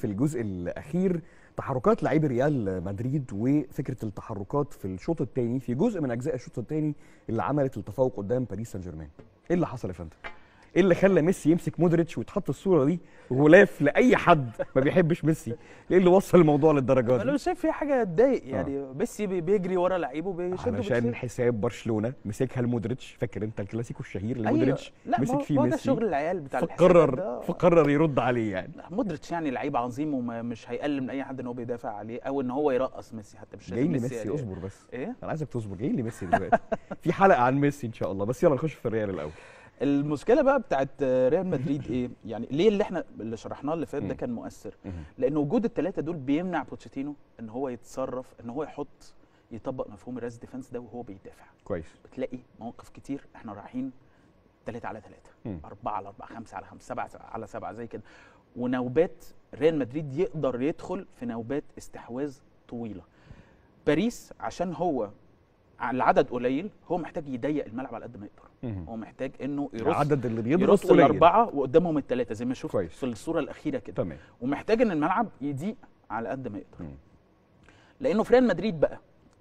في الجزء الاخير تحركات لاعبي ريال مدريد وفكره التحركات في الشوط الثاني في جزء من اجزاء الشوط الثاني اللي عملت التفوق قدام باريس سان جيرمان ايه اللي حصل يا فندم ايه اللي خلى ميسي يمسك مودريتش ويتحط الصوره دي غلاف لاي حد ما بيحبش ميسي ايه اللي وصل الموضوع للدرجه انا دي مش شايف فيها حاجه تضايق يعني ميسي بي- بيجري ورا لعيبه بيشد علشان بكتير. حساب برشلونه مسكها لمودريتش فاكر انت الكلاسيكو الشهير اللي أيوة. مودريتش لا مسك ما هو- فيه ما هو ده ميسي شغل العيال بتاع الحسابات فقرر ده. فقرر يرد عليه يعني لا، مودريتش يعني لعيب عظيم ومش هيقلل من اي حد ان هو بيدافع عليه او ان هو يرقص ميسي حتى مش جاي لازم لي ميسي ميسي يعني- اصبر بس ايه انا عايزك تصبر جاي لي ميسي دلوقتي في حلقه عن ميسي ان شاء الله بس يلا نخش في الريال الاول المشكله بقى بتاعت ريال مدريد ايه يعني ليه اللي احنا اللي شرحناه اللي فات ده مم. كان مؤثر لان وجود الثلاثه دول بيمنع بوتشيتينو ان هو يتصرف ان هو يحط يطبق مفهوم الراس ديفense ده وهو بيدافع كويس بتلاقي مواقف كتير احنا رايحين 3 على 3 مم. 4 على 4 5 على 5 7 على 7 زي كده ونوبات ريال مدريد يقدر يدخل في نوبات استحواذ طويله باريس عشان هو العدد قليل هو محتاج يضيق الملعب على قد ما يقدر مهم. هو محتاج انه يرص العدد اللي بيضغط يرص قليل الاربعه وقدامهم الثلاثه زي ما شفت كويس. في الصوره الاخيره كده تمام ومحتاج ان الملعب يضيق على قد ما يقدر مم. لانه في ريال مدريد بقى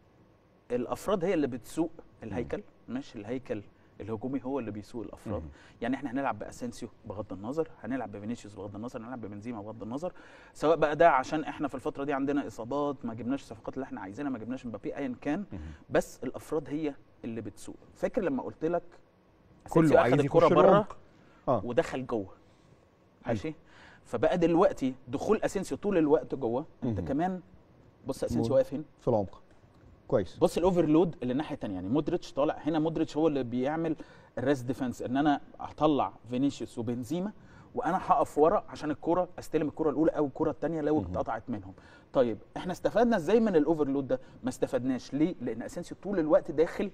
الافراد هي اللي بتسوق الهيكل مش الهيكل الهجومي هو اللي بيسوق الافراد مم. يعني احنا هنلعب باسينسيو بغض النظر هنلعب بفينيسيوس بغض النظر هنلعب ببنزيما بغض النظر سواء بقى ده عشان احنا في الفتره دي عندنا اصابات ما جبناش الصفقات اللي احنا عايزينها ما جبناش مبابي ايا كان مهم. بس الافراد هي اللي بتسوق فاكر لما قلت لك كله أسينسيو عايز أخد يخش الكرة بره العمق اه ودخل جوه حلو. ماشي فبقى دلوقتي دخول اسينسيو طول الوقت جوه انت مهم. كمان بص اسينسيو مود. واقف هنا في العمق كويس بص الاوفرلود اللي الناحيه الثانيه يعني مودريتش طالع هنا مودريتش هو اللي بيعمل الريس ديفense ان انا هطلع فينيسيوس وبنزيما وانا هقف ورا عشان الكره استلم الكره الاولى او الكره الثانيه لو مهم. اتقطعت منهم طيب احنا استفدنا ازاي من الاوفرلود ده ما استفدناش ليه لان اسينسيو طول الوقت داخل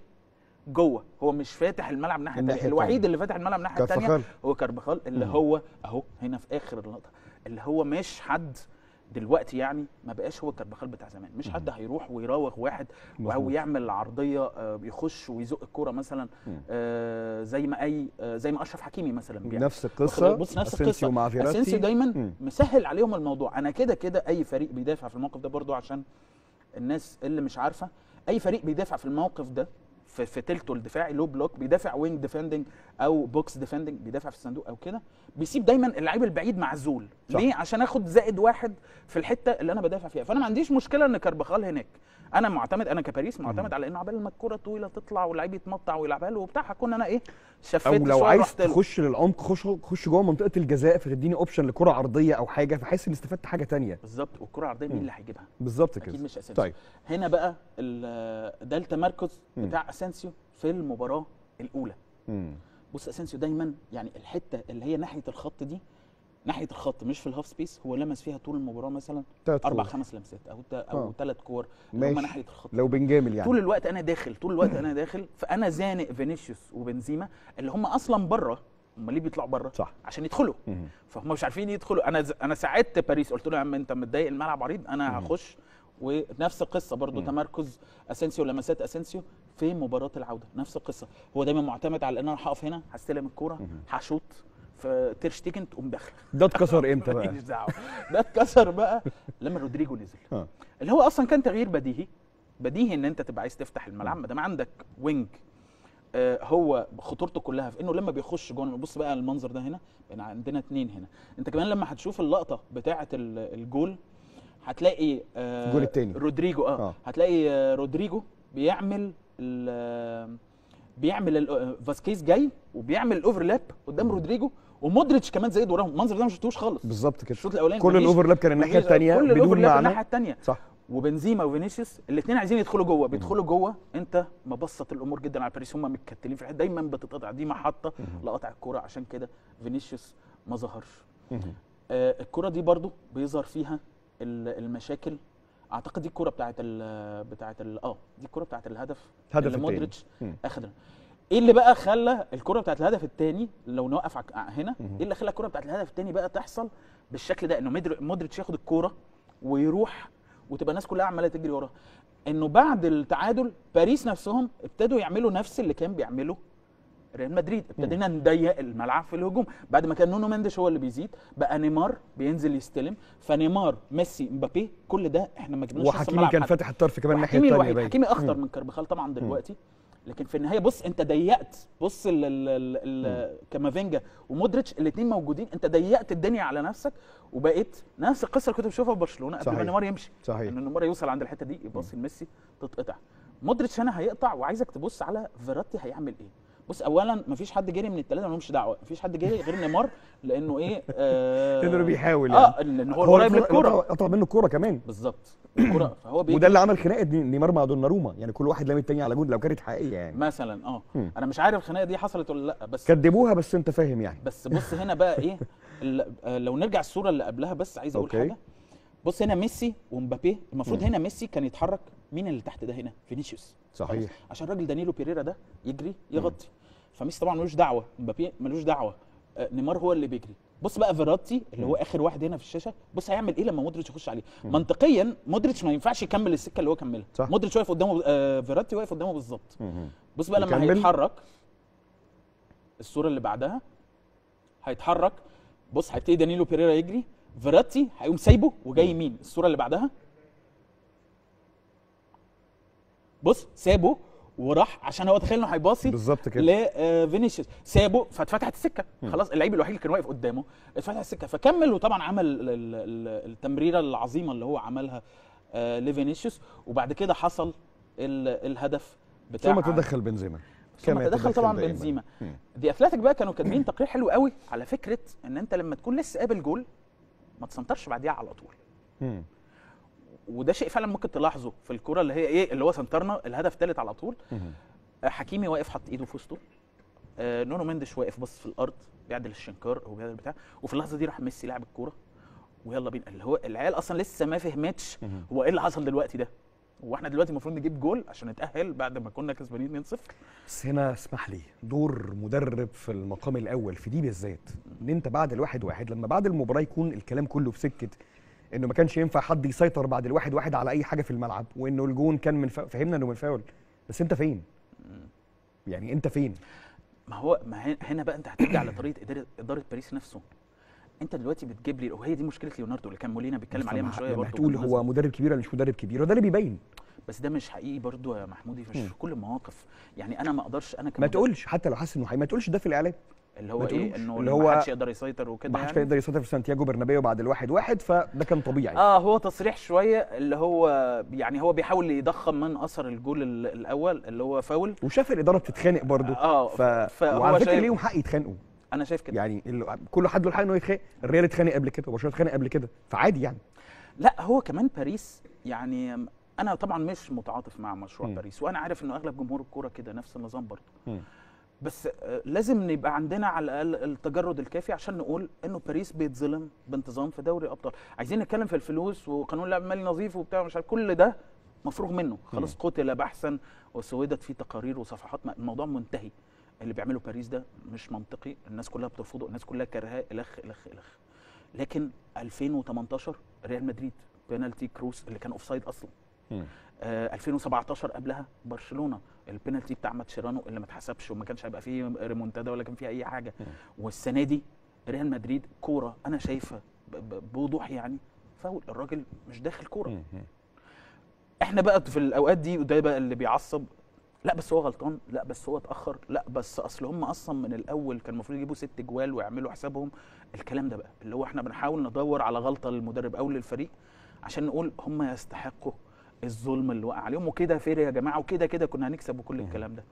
جوه هو مش فاتح الملعب الناحيه الناحية الثانيه الوحيد التانية. اللي فاتح الملعب الناحيه الثانيه كارفاخال هو كاربخال اللي مم. هو اهو هنا في اخر اللقطه اللي هو مش حد دلوقتي يعني ما بقاش هو كاربخال بتاع زمان مش حد هيروح ويراوغ واحد او مظبوط. يعمل عرضيه آه، يخش ويزق الكوره مثلا مم. آه، زي ما اي آه، زي ما اشرف حكيمي مثلا بيعمل نفس القصه بص نفس أسينسيو القصه مع فيراتي اسينسيو دايما مم. مسهل عليهم الموضوع انا كده كده اي فريق بيدافع في الموقف ده برضو عشان الناس اللي مش عارفه اي فريق بيدافع في الموقف ده في, في تلته الدفاعي لو بلوك بيدافع وينج ديفندنج او بوكس ديفندنج بيدافع في الصندوق او كده بيسيب دايما اللعيب البعيد معزول صح. ليه عشان اخد زائد واحد في الحته اللي انا بدافع فيها فانا ما عنديش مشكله ان كاربخال هناك انا معتمد انا كباريس معتمد على انه عبال ما الكره طويله تطلع واللعيب يتمطع ويلعبها له وبتاع هكون انا ايه شفيت او لو شوية عايز ورحت له. تخش للعمق خش خش جوه منطقه الجزاء فتديني اوبشن لكره عرضيه او حاجه فحس اني استفدت حاجه تانية بالظبط والكره العرضيه مين مم. اللي هيجيبها بالظبط اكيد كده مش اسينسيو طيب هنا بقى ال- ده التمركز مم. بتاع اسينسيو في المباراه الاولى مم. بص اسينسيو دايما يعني الحته اللي هي ناحيه الخط دي ناحيه الخط مش في الهاف سبيس هو لمس فيها طول المباراه مثلا تلات اربع كور. خمس لمسات او تا او آه. ثلاث كور اللي هم ماشي. ناحيه الخط لو بنجامل يعني طول الوقت انا داخل طول الوقت انا داخل فانا زانق فينيسيوس وبنزيما اللي هم اصلا بره هم ليه بيطلعوا بره صح عشان يدخلوا مم. فهم مش عارفين يدخلوا انا ز... انا ساعدت باريس قلت له يا عم انت متضايق الملعب عريض انا مم. هخش ونفس القصه برضو مم. تمركز اسينسيو لمسات اسينسيو في مباراه العوده نفس القصه هو دايما معتمد على ان انا هقف هنا هستلم الكوره مم. هشوط في تيرشتيجن تقوم داخل ده اتكسر امتى بقى ماليش دعوه ده اتكسر بقى لما رودريجو نزل اه اللي هو اصلا كان تغيير بديهي بديهي ان انت تبقى عايز تفتح الملعب ما دام عندك وينج آه، هو خطورته كلها في انه لما بيخش جون بص بقى المنظر ده هنا بقى عندنا اتنين هنا انت كمان لما هتشوف اللقطه بتاعه ال- الجول هتلاقي آه، الجول التاني. رودريجو اه, آه. هتلاقي آه، رودريجو بيعمل ال- آه، بيعمل ال- آه، فاسكيز جاي وبيعمل الاوفرلاب قدام رودريجو ومودريتش كمان زايد وراهم المنظر ده ما شفتوش خالص بالظه كده الشوط الاولاني كل مفيش- الاوفرلاب كان الناحيه مفيش- الثانيه كل بدون الاوفرلاب الناحيه معنى الثانيه صح وبنزيما وفينيسيوس الاثنين عايزين يدخلوا جوه بيدخلوا جوه انت مبسط الامور جدا على باريس هم متكتلين في الحته دايما بتتقطع دي محطه لقطع الكوره عشان كده فينيسيوس ما ظهرش مهم. آه الكوره دي برضو بيظهر فيها ال- المشاكل اعتقد دي الكوره بتاعت ال بتاعت ال اه دي الكوره بتاعت الهدف هدف اللي التاني. مودريتش مم. اخد ايه اللي بقى خلى الكره بتاعت الهدف الثاني لو نوقف عك- هنا مهم. ايه اللي خلى الكره بتاعت الهدف الثاني بقى تحصل بالشكل ده انه مدر- مودريتش ياخد الكوره ويروح وتبقى الناس كلها عماله تجري وراه انه بعد التعادل باريس نفسهم ابتدوا يعملوا نفس اللي كان بيعمله ريال مدريد ابتدينا نضيق الملعب في الهجوم بعد ما كان نونو مندش هو اللي بيزيد بقى نيمار بينزل يستلم فنيمار ميسي مبابي كل ده احنا ما جبناش نص وحكيمي الملعب كان حتى. فاتح الطرف كمان الناحيه حكيمي الثانيه الوحيد باين حكيمي اخطر مم. من كاربخال طبعا دلوقتي لكن في النهايه بص انت ضيقت بص ال ال ال ال كامافينجا ومودريتش الاثنين موجودين انت ضيقت الدنيا على نفسك وبقيت نفس القصه اللي كنت بشوفها في برشلونه قبل ما صحيح. نيمار يمشي صحيح ان نيمار يوصل عند الحته دي يباصي لميسي تتقطع مودريتش هنا هيقطع وعايزك تبص على فيراتي هيعمل ايه بص اولا مفيش حد جري من الثلاثه مالهمش دعوه مفيش حد جري غير نيمار لانه ايه آه لانه بيحاول يعني اه لان هو قريب من الكوره قطع- قطع منه الكوره كمان بالظبط الكوره فهو بيجري وده اللي عمل خناقه ني- نيمار مع دوناروما يعني كل واحد لام التاني على جون لو كانت حقيقيه يعني مثلا اه مم. انا مش عارف الخناقه دي حصلت ولا لا بس كدبوها بس انت فاهم يعني بس بص هنا بقى ايه ال- آه، لو نرجع الصوره اللي قبلها بس عايز اقول أوكي. حاجه بص هنا ميسي ومبابي المفروض هنا ميسي كان يتحرك مين اللي تحت ده هنا فينيسيوس صحيح خلاص؟ عشان الراجل دانيلو بيريرا ده يجري يغطي فميسي طبعا ملوش دعوه مبابي ملوش دعوه آه، نيمار هو اللي بيجري بص بقى فيراتي اللي هو اخر واحد هنا في الشاشه بص هيعمل ايه لما مودريتش يخش عليه منطقيا مودريتش ما ينفعش يكمل السكه اللي هو كملها صح. مودريتش واقف قدامه آه فيراتي واقف قدامه بالظبط مم. بص بقى لما يكمل. هيتحرك الصوره اللي بعدها هيتحرك بص هيبتدي دانيلو بيريرا يجري فيراتي هيقوم سايبه وجاي يمين الصوره اللي بعدها بص سابه وراح عشان هو تخيل انه هيباصي بالظبط كده لفينيسيوس سابه فاتفتحت السكه خلاص اللعيب الوحيد اللي كان واقف قدامه اتفتحت السكه فكمل وطبعا عمل ال- ال- ال- التمريره العظيمه اللي هو عملها آه، لفينيسيوس وبعد كده حصل ال- الهدف بتاع ثم تدخل بنزيما ثم كما تدخل طبعا دائماً. بنزيما مم. دي اتلتيك بقى كانوا كاتبين تقرير حلو قوي على فكره ان انت لما تكون لسه قابل جول ما تسنترش بعديها على طول مم. وده شيء فعلا ممكن تلاحظه في الكره اللي هي ايه اللي هو سنترنا الهدف الثالث على طول مم. آه، حكيمي واقف حط ايده في وسطه آه، نونو مندش واقف بص في الارض بيعدل الشنكار او بيعدل بتاع وفي اللحظه دي راح ميسي لعب الكوره ويلا بينا اللي هو العيال اصلا لسه ما فهمتش مم. هو ايه اللي حصل دلوقتي ده هو احنا دلوقتي المفروض نجيب جول عشان نتاهل بعد ما كنا كسبانين 2-0 بس هنا اسمح لي دور مدرب في المقام الاول في دي بالذات ان انت بعد الواحد واحد لما بعد المباراه يكون الكلام كله في سكه انه ما كانش ينفع حد يسيطر بعد الواحد واحد على اي حاجه في الملعب وانه الجون كان من فا... فهمنا انه من فاول بس انت فين؟ يعني انت فين؟ ما هو ما هي- هنا بقى انت هترجع لطريقه اداره اداره باريس نفسه انت دلوقتي بتجيب لي وهي دي مشكله ليوناردو اللي كان مولينا بيتكلم عليها من شويه لما برضه هتقول بالمناسبة. هو مدرب كبير ولا مش مدرب كبير وده اللي بيبين بس ده مش حقيقي برضه يا محمودي مش مم. في كل المواقف يعني انا ما اقدرش انا ما كمدرب تقولش حتى لو حاسس انه حي ما تقولش ده في الاعلام اللي هو ما ايه تقولوش. انه اللي اللي هو هو محدش يقدر يسيطر وكده ما حدش يعني. كان يقدر يسيطر في سانتياغو برنابيو بعد الواحد واحد فده كان طبيعي اه هو تصريح شويه اللي هو يعني هو بيحاول يضخم من اثر الجول ال- الاول اللي هو فاول وشاف الاداره بتتخانق برضه اه ف... فهو وعلى فكره شايف- ليهم حق يتخانقوا انا شايف كده يعني ال... كل حد له حق انه يتخانق الريال اتخانق قبل كده وبرشلونه اتخانق قبل كده فعادي يعني لا هو كمان باريس يعني انا طبعا مش متعاطف مع مشروع مم. باريس وانا عارف انه اغلب جمهور الكوره كده نفس النظام برضه مم. بس آه، لازم يبقى عندنا على الاقل التجرد الكافي عشان نقول انه باريس بيتظلم بانتظام في دوري ابطال عايزين نتكلم في الفلوس وقانون اللعب المالي نظيف وبتاع مش عارف كل ده مفروغ منه خلاص قتل بحثا وسودت فيه تقارير وصفحات ما- الموضوع منتهي اللي بيعمله باريس ده مش منطقي الناس كلها بترفضه الناس كلها كارهاه الخ الخ الخ لكن 2018 ريال مدريد بينالتي كروس اللي كان اوفسايد اصلا مم. آه 2017 قبلها برشلونه البينالتي بتاع ماتشيرانو اللي ما اتحسبش وما كانش هيبقى فيه ريمونتادا ولا كان فيه اي حاجه مم. والسنه دي ريال مدريد كوره انا شايفها ب- ب- بوضوح يعني فاول الراجل مش داخل كوره مم. مم. احنا بقى في الاوقات دي وده بقى اللي بيعصب لا بس هو غلطان لا بس هو اتاخر لا بس اصل هم اصلا من الاول كان المفروض يجيبوا ست جوال ويعملوا حسابهم الكلام ده بقى اللي هو احنا بنحاول ندور على غلطه للمدرب او للفريق عشان نقول هم يستحقوا الظلم اللي وقع عليهم وكده فير يا جماعه وكده كده كنا هنكسب وكل الكلام ده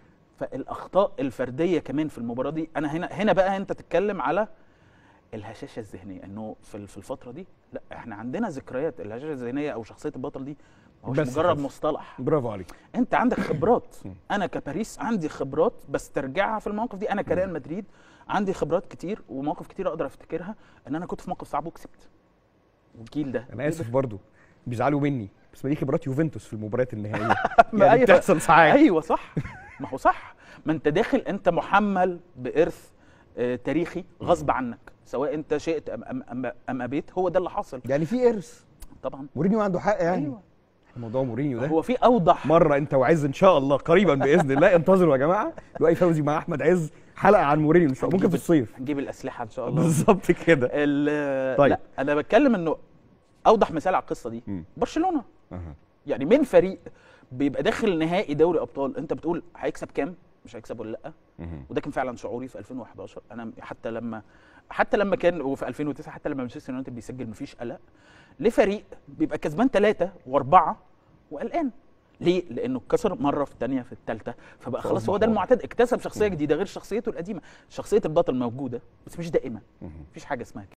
فالاخطاء الفرديه كمان في المباراه دي انا هنا هنا بقى انت تتكلم على الهشاشه الذهنيه انه في في الفتره دي لا احنا عندنا ذكريات الهشاشه الذهنيه او شخصيه البطل دي ما هوش بس مجرد خلاص. مصطلح برافو عليك انت عندك خبرات مم. انا كباريس عندي خبرات بسترجعها في المواقف دي انا كريال مدريد عندي خبرات كتير ومواقف كتير اقدر افتكرها ان انا كنت في موقف صعب وكسبت والجيل ده انا اسف برضو بيزعلوا مني بس ما دي خبرات يوفنتوس في المباريات النهائيه ما يعني أيوة. بتحصل ساعات ايوه صح ما هو صح ما انت داخل انت محمل بارث آه، تاريخي غصب عنك سواء انت شئت ام ام ام, أم ابيت هو ده اللي حاصل يعني في ارث طبعا مورينيو عنده حق يعني ايوه موضوع مورينيو ده هو في اوضح مره انت وعز ان شاء الله قريبا باذن الله انتظروا يا جماعه لؤي فوزي مع احمد عز حلقه عن مورينيو ان شاء الله ممكن في الصيف هنجيب الاسلحه ان شاء الله بالظبط كده ال- طيب. لا انا بتكلم انه اوضح مثال على القصه دي مم. برشلونه أها. يعني من فريق بيبقى داخل نهائي دوري ابطال انت بتقول هيكسب كام مش هيكسب ولا لا مهم. وده كان فعلا شعوري في 2011 انا حتى لما حتى لما كان وفي 2009 حتى لما مانشستر يونايتد بيسجل مفيش قلق لفريق بيبقى كسبان ثلاثه واربعه وقلقان ليه؟ لانه اتكسر مره في الثانيه في الثالثه فبقى خلاص هو ده فأصبح المعتاد اكتسب شخصيه جديده غير شخصيته القديمه شخصيه البطل موجوده بس مش دائما مهم. مفيش حاجه اسمها كده